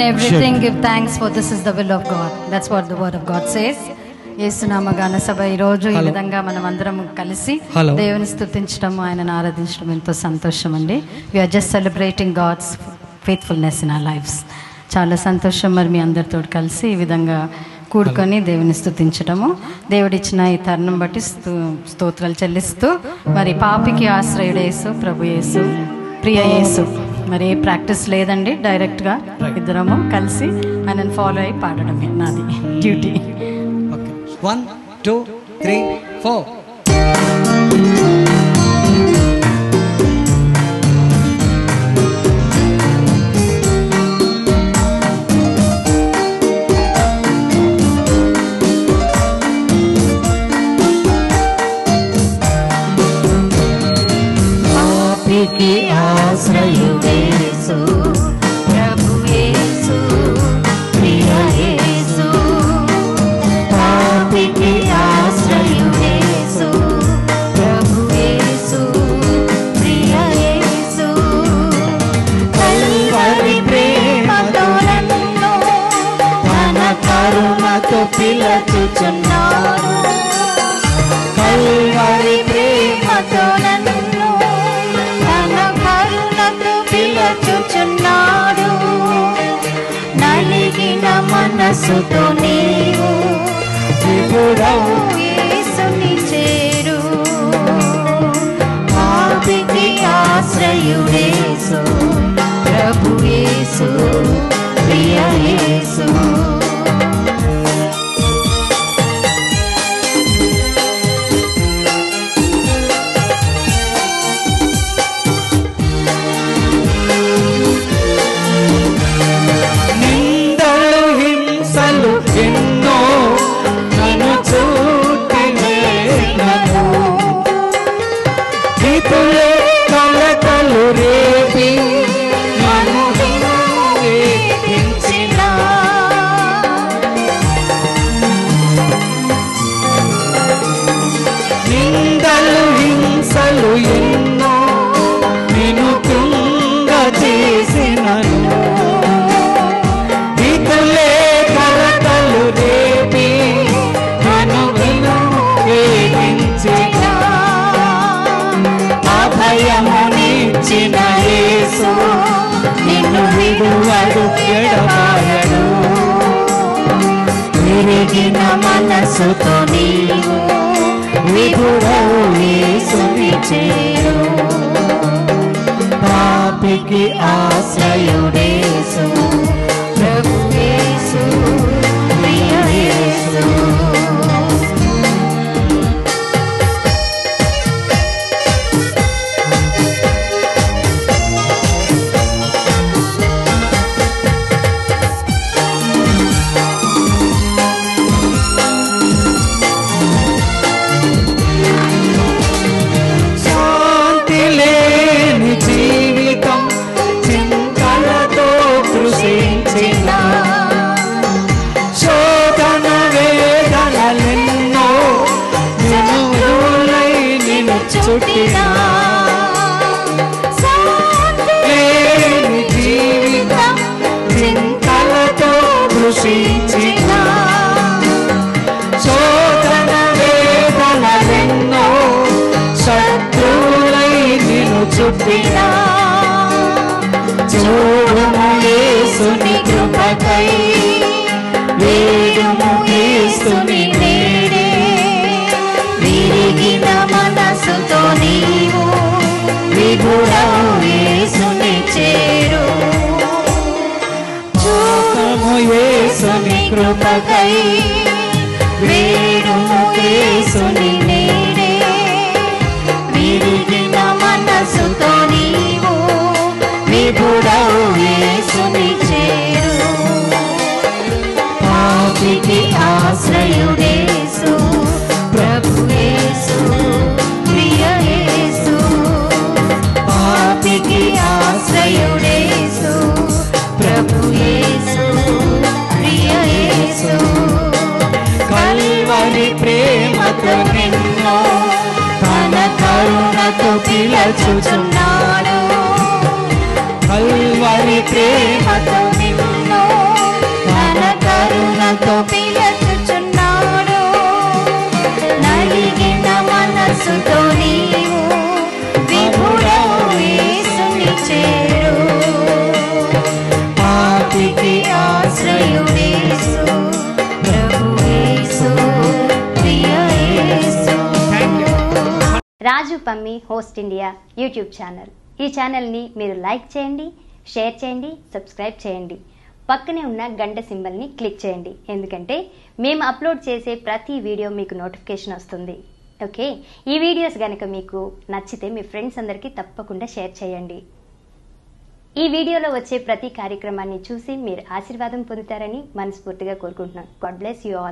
everything give thanks for this is the will of God. That's what the word of God says. యేసునామ గాన సభ ఈ రోజు ఈ విధంగా మనం అందరం కలిసి Hello. దేవుని స్థుతించడం ఆయనను ఆరాధించడం ఎంతో సంతోషం అండి we are just celebrating God's faithfulness in our lives చాలా సంతోషం మరి మీ అందరితో కలిసి ఈ విధంగా కూడుకొని దేవుని స్థుతించడము దేవుడిచ్చిన ఈ తరుణం బట్టి స్తు- స్తోత్రాలు చెల్లిస్తూ మరి పాపికి ఆశ్రయుడేసు ప్రభు యేసు ప్రియ యేసు మరి ఏ ప్రాక్టీస్ లేదండి డైరెక్ట్గా ఇద్దరము కలిసి ఆయనను ఫాలో అయి పాడడమే నాది duty okay one two three four పాపికి ఆశ్రయుడేసు ప్రభు యేసు ప్రియ యేసు పాపికి ఆశ్రయుడేసు ప్రభు యేసు ప్రియ యేసు కల్వరి ప్రేమతో నన్ను తన కరుణతో పిలచుచున్నాడు కల్వరి ప్రేమతో నన్ను తన కరుణతో పిలచుచున్నాడు నలిగిన మనసుతో నీవు విపుడవు యేసుని చేరు పాపికి ఆశ్రయుడేసు ప్రభు యేసు ప్రియ యేసు నిందలు హింసలు ఎన్నో నన్ను చూటివేనను హితులే కలకలు రేపి నన్ను వేధించిన నిందలు హింసలు ఎన్నో నేను తుంగ చేసినను ఇతులే కలతలు రేపి అనుగును వేగించిన అభయమునిచ్చిన యేసు నిన్ను విడువడు ఎడబాయడు విరిగిన మనసుతో నీవు విభుడవు యేసుని చేరు పాపికి ఆశ్రయుడేసు ప్రభు యేసు ప్రియ యేసు శాంతి లేని జీవితం చింతలతో కృషించిన శోధన వేదనలెన్నో నిన్నులై నిన్ను చుట్టిన లేని జీవితం చింతలతో కృషించిన శోధన వేదనలెన్నో శత్రువులై నిన్ను చుట్టిన చూడుము యేసుని కృపకై వేడుము యేసుని నేడే విరిగిన మనసుతో నీవు విభుడవు యేసుని చేరు చూడుము యేసుని కృపకై వేడుము యేసుని నేడే విరిగిన మనసుతో నీవు విభుడవు యేసుని చేరు పాపికి ఆశ్రయుడేసు ప్రభు యేసు ప్రియ యేసు పాపికి ఆశ్రయుడేసు ప్రభు యేసు ప్రియ యేసు కల్వరి ప్రేమతో నిన్ను తన కరుణతో పిలచుచున్నాడు కల్వరి ప్రేమ ప్రేమతో నిన్ను Raju Pammi host India YouTube channel ఈ ఛానల్ని మీరు లైక్ చేయండి షేర్ చేయండి సబ్స్క్రైబ్ చేయండి పక్కనే ఉన్న గంట సింబల్ని క్లిక్ చేయండి ఎందుకంటే మేము అప్లోడ్ చేసే ప్రతి వీడియో మీకు నోటిఫికేషన్ వస్తుంది ఓకే ఈ వీడియోస్ కనుక మీకు నచ్చితే మీ ఫ్రెండ్స్ అందరికీ తప్పకుండా షేర్ చేయండి ఈ వీడియోలో వచ్చే ప్రతి కార్యక్రమాన్ని చూసి మీరు ఆశీర్వాదం పొందుతారని మనస్ఫూర్తిగా కోరుకుంటున్నాను గాడ్ బ్లెస్ యూ ఆల్